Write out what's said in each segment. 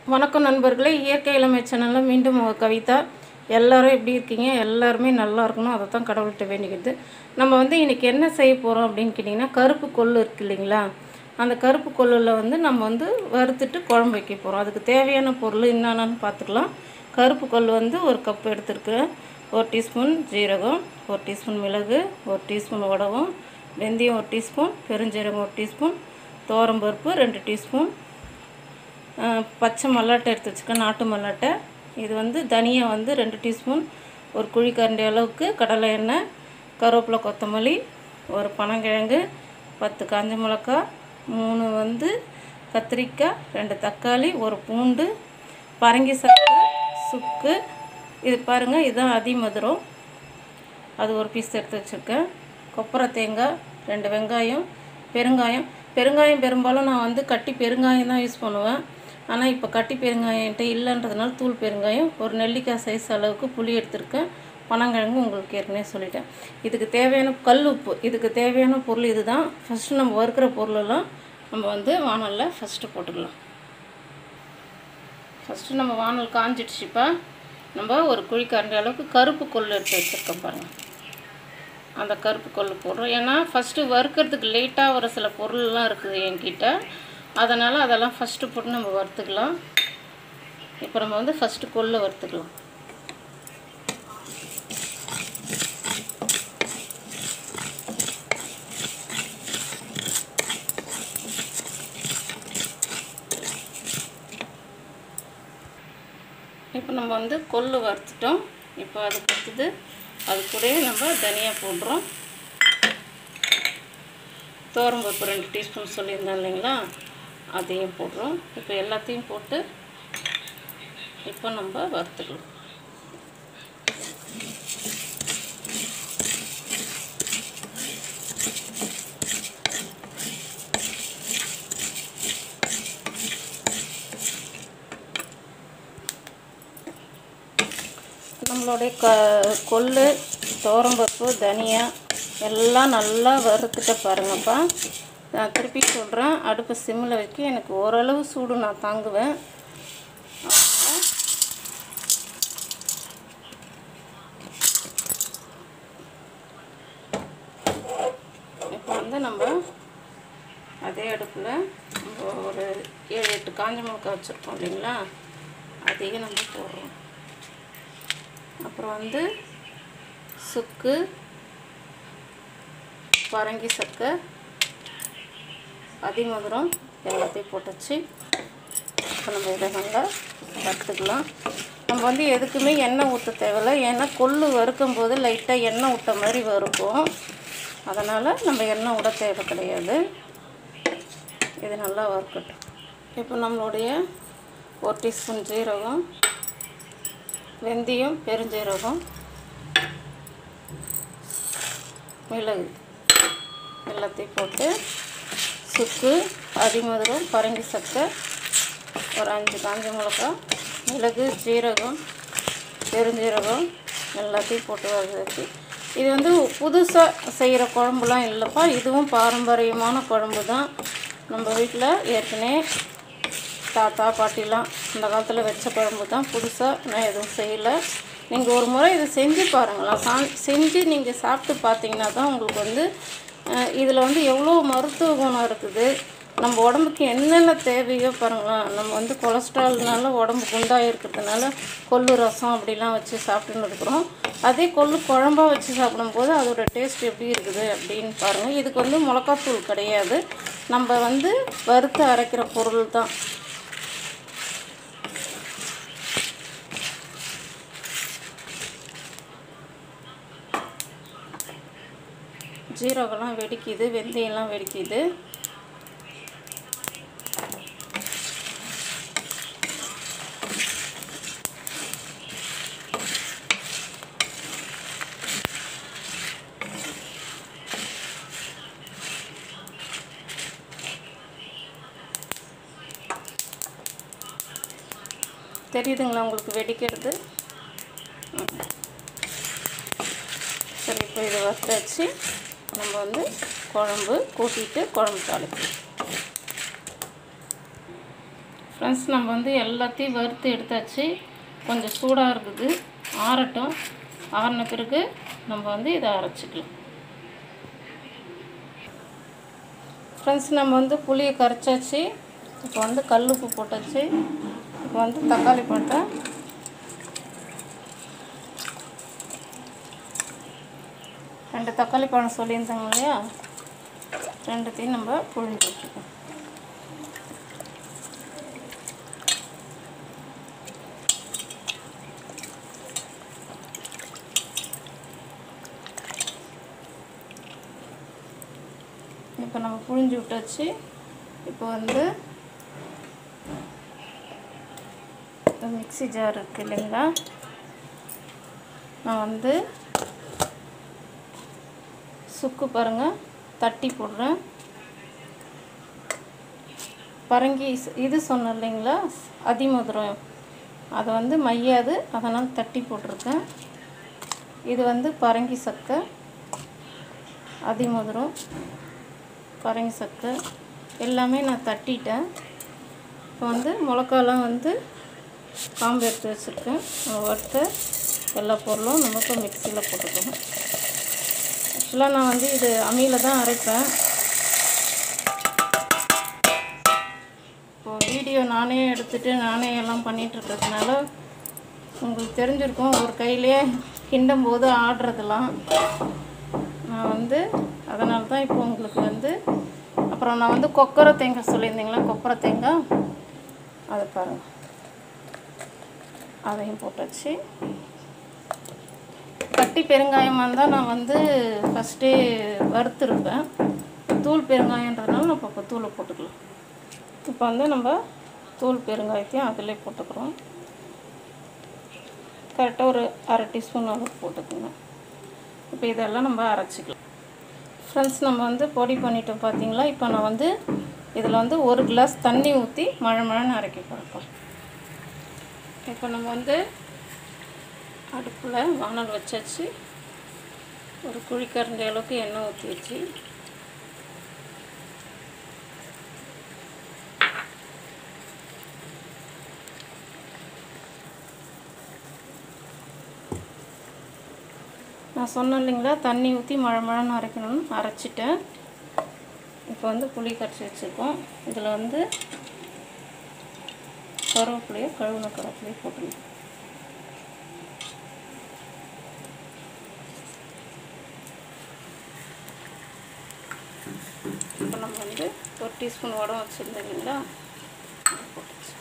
வணக்கம் நண்பர்களே இயற்கை இளமை சேனலில் மீண்டும் உங்கள் கவிதா எல்லாரும் எப்படி இருக்கீங்க எல்லாருமே நல்லா இருக்கணும் அதை தான் கடவுள்கிட்ட வேண்டிக்கிறது நம்ம வந்து இன்றைக்கி என்ன செய்ய போகிறோம் அப்படின்னு கேட்டிங்கன்னா கருப்பு கொள்ளு இருக்கு இல்லைங்களா அந்த கருப்பு கொள்ளில் வந்து நம்ம வந்து வறுத்துட்டு குழம்பு வைக்க போகிறோம் அதுக்கு தேவையான பொருள் என்னென்னு பார்த்துக்கலாம் கருப்பு கொள்ளு வந்து ஒரு கப் எடுத்துருக்குறேன் ஒரு டீஸ்பூன் ஜீரகம் ஒரு டீஸ்பூன் மிளகு ஒரு டீஸ்பூன் உடவும் வெந்தயம் ஒரு டீஸ்பூன் பெருஞ்சீரகம் ஒரு டீஸ்பூன் பருப்பு ரெண்டு டீஸ்பூன் அஹ் பச்சை மல்லாட்டை எடுத்து வச்சுருக்கேன் நாட்டு மல்லாட்டை இது வந்து தனியா வந்து ரெண்டு டீஸ்பூன் ஒரு குழிக்கரண்டி அளவுக்கு கடலை எண்ணெய் கருவேப்பிலை கொத்தமல்லி ஒரு பனங்கிழங்கு பத்து காஞ்ச மிளகா மூணு வந்து கத்திரிக்காய் ரெண்டு தக்காளி ஒரு பூண்டு பரங்கி சக்கை சுக்கு இது பாருங்கள் இதுதான் அதிமதுரம் அது ஒரு பீஸ் எடுத்து வச்சுருக்கேன் கொப்பரை தேங்காய் ரெண்டு வெங்காயம் பெருங்காயம் பெருங்காயம் பெரும்பாலும் நான் வந்து கட்டி பெருங்காயம் தான் யூஸ் பண்ணுவேன் ஆனால் இப்போ கட்டி பெருங்காயம் என்கிட்ட இல்லைன்றதுனால தூள் பெருங்காயம் ஒரு நெல்லிக்காய் சைஸ் அளவுக்கு புளி எடுத்திருக்கேன் பனங்கிழங்கு உங்களுக்கு ஏற்கனவே சொல்லிட்டேன் இதுக்கு தேவையான கல் உப்பு இதுக்கு தேவையான பொருள் இதுதான் ஃபஸ்ட்டு நம்ம வறுக்கிற பொருளெல்லாம் நம்ம வந்து வானலில் ஃபஸ்ட்டு போட்டுக்கலாம் ஃபஸ்ட்டு நம்ம வானல் காஞ்சிடுச்சுப்பா நம்ம ஒரு குழிக்கரண்டி அளவுக்கு கருப்பு கொள்ளு எடுத்து வச்சுருக்கோம் பாருங்கள் அந்த கருப்பு கொள்ளு போடுறோம் ஏன்னா ஃபஸ்ட்டு வறுக்கிறதுக்கு லேட்டாக வர சில பொருள்லாம் இருக்குது என்கிட்ட அதனால் அதெல்லாம் ஃபஸ்ட்டு போட்டு நம்ம வறுத்துக்கலாம் இப்போ நம்ம வந்து ஃபஸ்ட்டு கொள்ளு வறுத்துக்கலாம் இப்போ நம்ம வந்து கொள்ளு வறுத்துட்டோம் இப்போ அதுக்கு அடுத்தது அது கூடயே நம்ம தனியாக போடுறோம் பருப்பு ரெண்டு டீஸ்பூன் சொல்லியிருந்தேன் இல்லைங்களா அதையும் போடுறோம் இப்போ எல்லாத்தையும் போட்டு இப்போ நம்ம வறுத்துக்கலாம் நம்மளுடைய க கொள்ளு துவரம்பருப்பு தனியா எல்லாம் நல்லா வறுத்துட்ட பாருங்கப்பா நான் திருப்பி சொல்கிறேன் அடுப்பு சிம்மில் வைக்க எனக்கு ஓரளவு சூடு நான் தாங்குவேன் அதனால இப்போ வந்து நம்ம அதே அடுப்பில் நம்ம ஒரு ஏழு எட்டு காஞ்ச மிளகா வச்சுருக்கோம் இல்லைங்களா அதையும் நம்ம போடுறோம் அப்புறம் வந்து சுக்கு பரங்கி சக்கை அதிமதுரம் எல்லாத்தையும் போட்டுச்சு இப்போ நம்ம இதை நல்லா வறுத்துக்கலாம் நம்ம வந்து எதுக்குமே எண்ணெய் ஊற்ற தேவையில்ல ஏன்னா கொள்ளு வறுக்கும் போது லைட்டாக எண்ணெய் விட்ட மாதிரி வறுக்கும் அதனால் நம்ம எண்ணெய் விட தேவை கிடையாது இது நல்லா வறுக்கட்டும் இப்போ நம்மளுடைய ஒரு டீஸ்பூன் ஜீரகம் வெந்தயம் பெருஞ்சீரகம் மிளகு எல்லாத்தையும் போட்டு சுக்கு அதிமதுரம் பரங்கி சக்கை ஒரு அஞ்சு காஞ்ச மிளகா மிளகு ஜீரகம் பெருஞ்சீரகம் எல்லாத்தையும் போட்டு வதக்கி இது வந்து புதுசாக செய்கிற குழம்புலாம் இல்லைப்பா இதுவும் பாரம்பரியமான குழம்பு தான் நம்ம வீட்டில் ஏற்கனவே தாத்தா பாட்டிலாம் இந்த காலத்தில் வச்ச குழம்பு தான் புதுசாக நான் எதுவும் செய்யலை நீங்கள் ஒரு முறை இதை செஞ்சு பாருங்களா சா செஞ்சு நீங்கள் சாப்பிட்டு பார்த்தீங்கன்னா தான் உங்களுக்கு வந்து இதில் வந்து எவ்வளோ மருத்துவ குணம் இருக்குது நம்ம உடம்புக்கு என்னென்ன தேவையோ பாருங்களேன் நம்ம வந்து கொலஸ்ட்ரால்னால உடம்பு குண்டாக இருக்கிறதுனால கொள்ளு ரசம் அப்படிலாம் வச்சு சாப்பிட்டுன்னு இருக்கிறோம் அதே கொள்ளு குழம்பா வச்சு சாப்பிடும்போது அதோட டேஸ்ட் எப்படி இருக்குது அப்படின்னு பாருங்கள் இதுக்கு வந்து மிளகாத்தூள் கிடையாது நம்ம வந்து வறுத்து அரைக்கிற பொருள் தான் ஜீரகம்லாம் வெடிக்குது வெந்தயம்லாம் வெடிக்குது தெரியுதுங்களா உங்களுக்கு வெடிக்கிறது ம். சரி இப்போ இதை வச்சாச்சு நம்ம வந்து குழம்பு கூட்டிட்டு குழம்பு தாளிப்போம் ஃப்ரெண்ட்ஸ் நம்ம வந்து எல்லாத்தையும் வறுத்து எடுத்தாச்சு கொஞ்சம் சூடாக இருக்குது ஆறட்டும் ஆறின பிறகு நம்ம வந்து இதை அரைச்சிக்கலாம் ஃப்ரெண்ட்ஸ் நம்ம வந்து புளியை கரைச்சாச்சு இப்போ வந்து கல் உப்பு போட்டாச்சு இப்போ வந்து தக்காளி பழத்தை ரெண்டு தக்காளி பழம் சொல்லியிருந்தாங்க இல்லையா ரெண்டுத்தையும் நம்ம புழிஞ்சு விட்டுக்கோம் இப்போ நம்ம புழிஞ்சு விட்டாச்சு இப்போ வந்து இந்த மிக்ஸி ஜார் இருக்குது இல்லைங்களா நான் வந்து சுக்கு பாருங்கள் தட்டி போடுறேன் பரங்கி ஸ்- இது சொன்னேன் இல்லைங்களா அதிமதுரம் அதை வந்து மையாது அதனால் தட்டி போட்டிருக்கேன் இது வந்து பரங்கி சக்கை அதிமதுரம் பரங்கி சக்கை எல்லாமே நான் தட்டிட்டேன் இப்போ வந்து மிளகாலாம் வந்து காம்பு எடுத்து வச்சுருக்கேன் நம்ம வறுத்த எல்லா பொருளும் நமக்கு மிக்சியில் போட்டுக்கணும் ஆக்சுவலாக நான் வந்து இது அம்மியில் தான் அரைப்பேன் இப்போ வீடியோ நானே எடுத்துட்டு நானே எல்லாம் பண்ணிட்டு இருக்கிறதுனால உங்களுக்கு தெரிஞ்சிருக்கும் ஒரு கையிலே கிண்டும் போது ஆடுறதெல்லாம் நான் வந்து அதனால தான் இப்போ உங்களுக்கு வந்து அப்புறம் நான் வந்து கொக்கரை தேங்காய் சொல்லியிருந்தீங்களா கொப்பரை தேங்காய் அதை பாருங்கள் அதையும் போட்டாச்சு கட்டி பெருங்காயமாக இருந்தால் நான் வந்து ஃபஸ்ட்டே வறுத்துருப்பேன் தூள் பெருங்காயன்றதுனால நம்ம இப்போ தூளை போட்டுக்கலாம் இப்போ வந்து நம்ம தூள் பெருங்காயத்தையும் அதிலே போட்டுக்கிறோம் கரெக்டாக ஒரு அரை டீஸ்பூன் அளவுக்கு போட்டுக்கோங்க இப்போ இதெல்லாம் நம்ம அரைச்சிக்கலாம் ஃப்ரெண்ட்ஸ் நம்ம வந்து பொடி பண்ணிட்டோம் பார்த்தீங்களா இப்போ நான் வந்து இதில் வந்து ஒரு கிளாஸ் தண்ணி ஊற்றி மழை மழைன்னு அரைக்க போகிறப்போம் இப்போ நம்ம வந்து அடுப்பில் வானல் வச்சாச்சு ஒரு குழிக்கரண்டி அளவுக்கு எண்ணெய் ஊற்றி வச்சு நான் சொன்னேன் இல்லைங்களா தண்ணி ஊற்றி மழை மழைன்னு அரைக்கணும்னு அரைச்சிட்டேன் இப்போ வந்து புளி கரைச்சி வச்சுருக்கோம் இதில் வந்து கருவேப்பிலையோ கழுவுன கருவேப்பிலையோ போட்டுக்கணும் இப்போ நம்ம வந்து ஒரு டீஸ்பூன் உடம் வச்சுருந்தோம் இல்லைங்களா அது போட்டுச்சு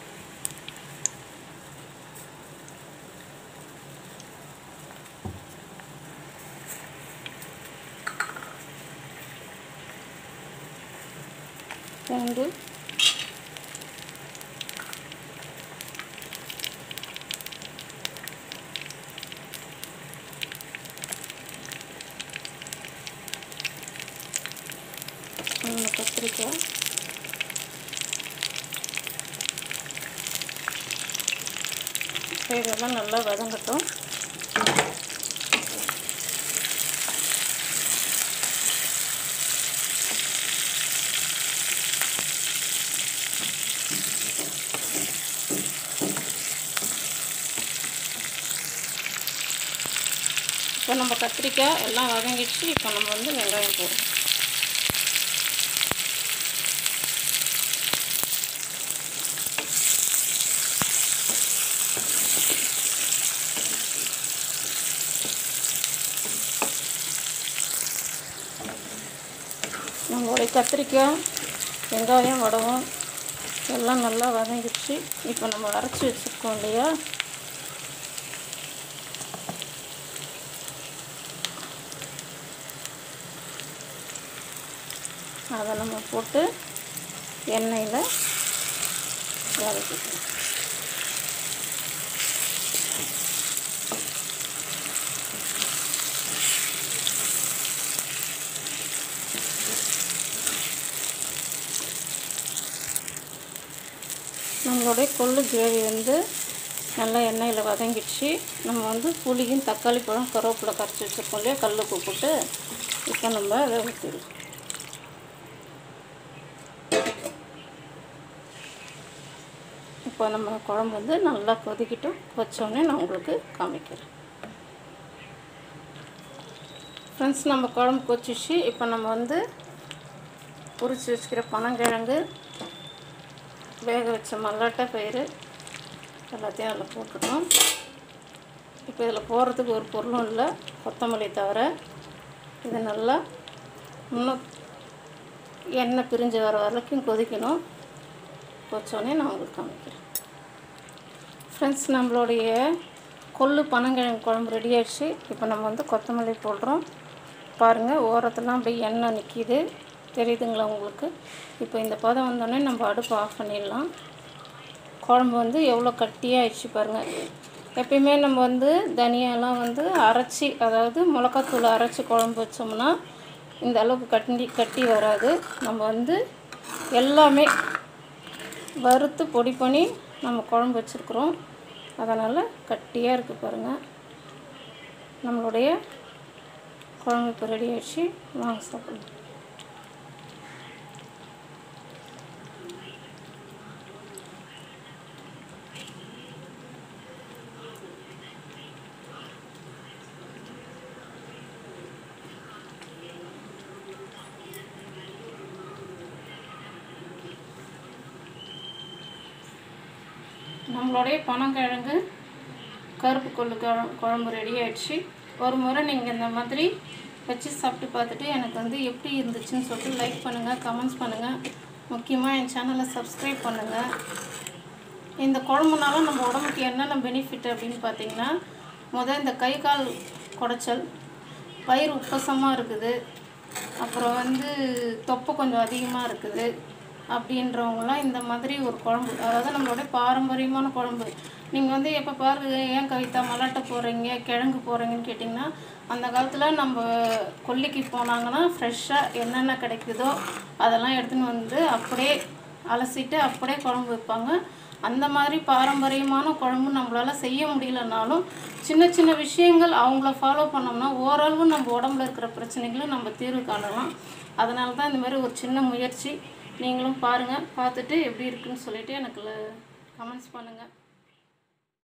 பூண்டு மூணு கத்திரிக்காய் இப்போ இதெல்லாம் நல்லா வதங்கட்டும் இப்போ நம்ம கத்திரிக்காய் எல்லாம் வதங்கிடுச்சு இப்போ நம்ம வந்து வெங்காயம் போடுறோம் நம்மளுடைய கத்திரிக்காய் வெங்காயம் வடகம் எல்லாம் நல்லா வதங்கிடுச்சு இப்போ நம்ம அரைச்சி வச்சுருக்கோம் இல்லையா அதை நம்ம போட்டு எண்ணெயில் வதக்கிக்கணும் நம்மளுடைய கொள்ளு கிரேவி வந்து நல்லா எண்ணெயில் வதங்கிடுச்சு நம்ம வந்து புளியும் தக்காளி பழம் கருவேப்பிலை கரைச்சி வச்சுருக்கோம் இல்லையா கல் உப்பு போட்டு இப்போ நம்ம அதை ஊற்றிடலாம் இப்போ நம்ம குழம்பு வந்து நல்லா கொதிக்கிட்டும் கொச்சோடனே நான் உங்களுக்கு காமிக்கிறேன் ஃப்ரெண்ட்ஸ் நம்ம குழம்பு கொச்சிச்சு இப்போ நம்ம வந்து உரிச்சு வச்சுக்கிற பனங்கிழங்கு வேக வச்ச மல்லாட்டை பயிறு எல்லாத்தையும் அதில் போட்டுட்டோம் இப்போ இதில் போடுறதுக்கு ஒரு பொருளும் இல்லை கொத்தமல்லி தவிர இது நல்லா இன்னும் எண்ணெய் பிரிஞ்சு வர வரைக்கும் கொதிக்கணும் கொச்சோடனே நான் உங்களுக்கு காமிக்கிறேன் ஃப்ரெண்ட்ஸ் நம்மளுடைய கொள்ளு பனங்கிழங்கு குழம்பு ரெடி ஆயிடுச்சு இப்போ நம்ம வந்து கொத்தமல்லி போடுறோம் பாருங்கள் ஓரத்துலாம் அப்படியே எண்ணெய் நிற்கிது தெரியுதுங்களா உங்களுக்கு இப்போ இந்த பதம் வந்தோடனே நம்ம அடுப்பு ஆஃப் பண்ணிடலாம் குழம்பு வந்து எவ்வளோ கட்டியாகிடுச்சு பாருங்கள் எப்பயுமே நம்ம வந்து தனியாலாம் வந்து அரைச்சி அதாவது மிளகாத்தூள் அரைச்சி குழம்பு வச்சோம்னா இந்த அளவுக்கு கட்டி கட்டி வராது நம்ம வந்து எல்லாமே வறுத்து பொடி பண்ணி நம்ம குழம்பு வச்சுருக்குறோம் அதனால் கட்டியாக இருக்குது பாருங்கள் நம்மளுடைய குழம்பு இப்போ ரெடி ஆயிடுச்சு வாங்க சாப்பிடலாம் நம்மளுடைய பனங்கிழங்கு கருப்பு கொள்ளு குழம்பு குழம்பு ரெடி ஆயிடுச்சு ஒரு முறை நீங்கள் இந்த மாதிரி வச்சு சாப்பிட்டு பார்த்துட்டு எனக்கு வந்து எப்படி இருந்துச்சுன்னு சொல்லிட்டு லைக் பண்ணுங்கள் கமெண்ட்ஸ் பண்ணுங்கள் முக்கியமாக என் சேனலை சப்ஸ்கிரைப் பண்ணுங்கள் இந்த குழம்புனால நம்ம உடம்புக்கு என்னென்ன பெனிஃபிட் அப்படின்னு பார்த்தீங்கன்னா முதல் இந்த கை கால் குடைச்சல் பயிர் உப்பசமாக இருக்குது அப்புறம் வந்து தொப்பை கொஞ்சம் அதிகமாக இருக்குது அப்படின்றவங்களாம் இந்த மாதிரி ஒரு குழம்பு அதாவது நம்மளுடைய பாரம்பரியமான குழம்பு நீங்கள் வந்து எப்போ பாரு ஏன் கவிதா மல்லாட்டை போடுறீங்க கிழங்கு போடுறீங்கன்னு கேட்டிங்கன்னா அந்த காலத்தில் நம்ம கொல்லிக்கு போனாங்கன்னா ஃப்ரெஷ்ஷாக என்னென்ன கிடைக்குதோ அதெல்லாம் எடுத்துன்னு வந்து அப்படியே அலசிட்டு அப்படியே குழம்பு வைப்பாங்க அந்த மாதிரி பாரம்பரியமான குழம்பு நம்மளால் செய்ய முடியலனாலும் சின்ன சின்ன விஷயங்கள் அவங்கள ஃபாலோ பண்ணோம்னா ஓரளவு நம்ம உடம்புல இருக்கிற பிரச்சனைகளும் நம்ம தீர்வு காணலாம் அதனால தான் இந்த மாதிரி ஒரு சின்ன முயற்சி நீங்களும் பாருங்கள் பார்த்துட்டு எப்படி இருக்குன்னு சொல்லிட்டு எனக்கு கமெண்ட்ஸ் பண்ணுங்கள்